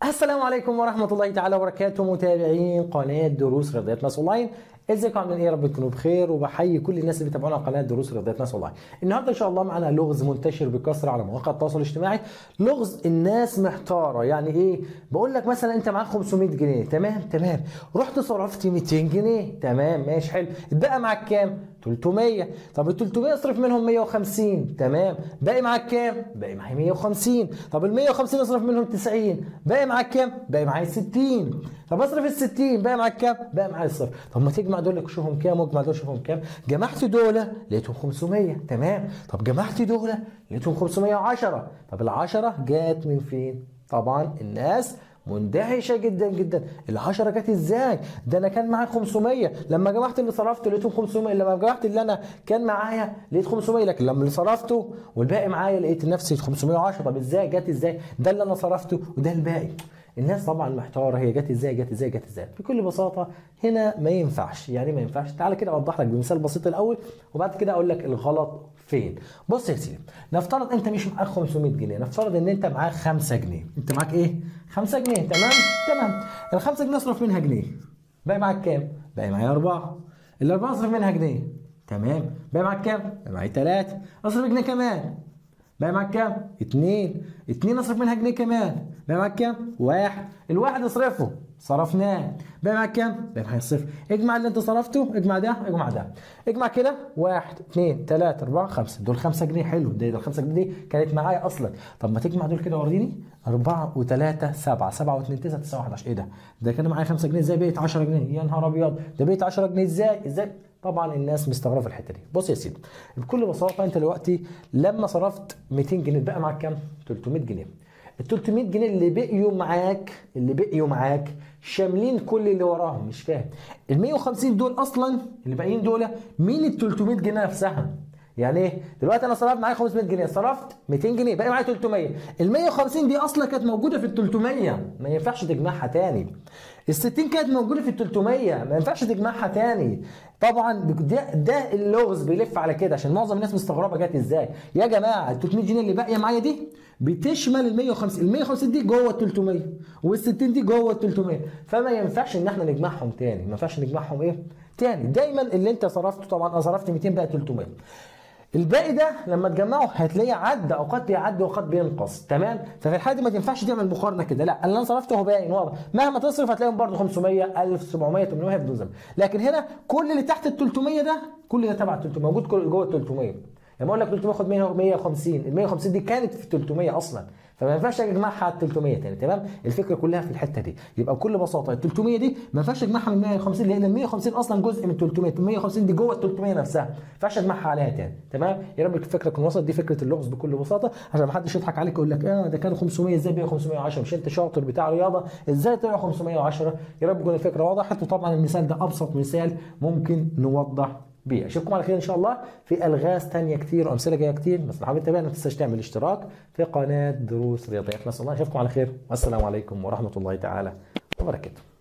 السلام عليكم ورحمة الله تعالى وبركاته متابعين قناة دروس رياضيات ناس اونلاين ازيكم عاملين ايه يا رب تكونوا بخير وبحيي كل الناس اللي بيتابعونا على قناة دروس رياضيات ناس اونلاين النهارده ان شاء الله معانا لغز منتشر بكثرة على مواقع التواصل الاجتماعي لغز الناس محتارة يعني ايه بقول لك مثلا انت معاك 500 جنيه تمام تمام رحت صرفت 200 جنيه تمام ماشي حلو اتبقى معاك كام 300 طب ال 300 اصرف منهم 150 تمام باقي معاك كام باقي معايا 150 طب ال 150 اصرف منهم 90 باقي معاك كام باقي معايا 60 طب اصرف ال 60 باقي معاك كام باقي معايا الصفر طب ما تجمع دول شوفهم كام واجمع دول شوفهم كام جمعت دول لقيتهم 500 تمام طب جمعت دول لقيتهم 510 طب ال 10 جات من فين طبعا الناس مندهشه جدا جدا ال 10 جت ازاي ده انا كان معايا 500 لما جمعت اللي صرفته لقيتهم 500 لما جمعت اللي انا كان معايا لقيت 500 لكن لما اللي صرفته والباقي معايا لقيت نفسي 510 طب ازاي جت ازاي ده اللي انا صرفته وده الباقي الناس طبعا محتاره هي جت ازاي جت ازاي جت ازاي بكل بساطه هنا ما ينفعش يعني ما ينفعش تعالى كده اوضح لك بمثال بسيط الاول وبعد كده اقول لك الغلط فين بص يا سيدي نفترض انت مش معاك 500 جنيه نفترض ان انت معاك 5 جنيه انت معاك ايه 5 جنيه تمام تمام ال 5 جنيه اصرف منها جنيه باقي معاك كام باقي معايا 4 الاربعه اصرف منها جنيه تمام باقي معاك كام باقي معايا 3 اصرف جنيه كمان باقي معاك كام؟ اتنين اتنين اصرف منها جنيه كمان باقي معاك كام؟ واحد الواحد اصرفه صرفناه باقي معاك كام؟ باقي معايا صفر اجمع اللي انت صرفته اجمع ده اجمع ده اجمع كده واحد اتنين تلاتة اربعة خمسة دول خمسة جنيه حلو ده ده الخمسة جنيه دي كانت معايا اصلا طب ما تجمع دول كده وريني أربعة وتلاتة سبعة سبعة واتنين تسعة تسعة واحد عشر ايه ده؟ ده كان معايا خمسة جنيه ازاي بقيت 10 جنيه؟ يا نهار ابيض ده بقيت 10 جنيه ازاي؟ ازاي؟ طبعا الناس مستغربه في الحته دي بص يا سيدي بكل بساطه انت دلوقتي لما صرفت 200 جنيه بقى معاك كام 300 جنيه ال 300 جنيه اللي بقيوا معاك اللي بقيوا معاك شاملين كل اللي وراهم مش فاهم ال 150 دول اصلا اللي باقيين دول مين ال 300 جنيه نفسها يعني ايه؟ دلوقتي انا صرفت معايا 500 جنيه، صرفت 200 جنيه، باقي معايا 300. ال 150 دي اصلا كانت موجوده في ال 300 ما ينفعش تجمعها تاني. ال 60 كانت موجوده في ال 300 ما ينفعش تجمعها تاني. طبعا ده ده اللغز بيلف على كده عشان معظم الناس مستغربه جت ازاي. يا جماعه ال 300 جنيه اللي باقيه معايا دي بتشمل ال 150 ال 150 دي جوه ال 300 وال 60 دي جوه ال 300 فما ينفعش ان احنا نجمعهم تاني، ما ينفعش نجمعهم ايه؟ تاني، دايما اللي انت صرفته طبعا انا صرفت 200 بقى 300. الباقي ده لما تجمعه هتلاقيه عدى اوقات بيعدي اوقات بينقص تمام ففي الحاله دي ما تنفعش تعمل مقارنه كده لا اللي انا صرفته هو باين واضح مهما تصرف هتلاقيهم برضه 500 1700 800 بدون ذنب لكن هنا كل اللي تحت ال 300 ده كل ده تبع ال 300 موجود جوه ال 300 لما اقول لك 300 خد 150 ال 150 دي كانت في 300 اصلا فما ينفعش اجمعها على 300 تاني تمام الفكره كلها في الحته دي يبقى بكل بساطه ال 300 دي ما ينفعش اجمعها من 150 لان ال 150 اصلا جزء من 300 ال 150 دي جوه ال 300 نفسها ما ينفعش اجمعها عليها تاني تمام يا رب الفكره تكون وصلت دي فكره اللغز بكل بساطه عشان ما حدش يضحك عليك يقول لك اه ده كانوا 500 ازاي بقى 510 مش انت شاطر بتاع رياضه ازاي طلع 510 يا رب تكون الفكره وضحت وطبعا المثال ده ابسط مثال ممكن نوضح بيه اشوفكم على خير ان شاء الله في الغاز تانية كتير وامثله جايه كتير بس لو حابب تتابعنا ما تنساش تعمل اشتراك في قناه دروس رياضيات نسال الله اشوفكم على خير والسلام عليكم ورحمه الله تعالى وبركاته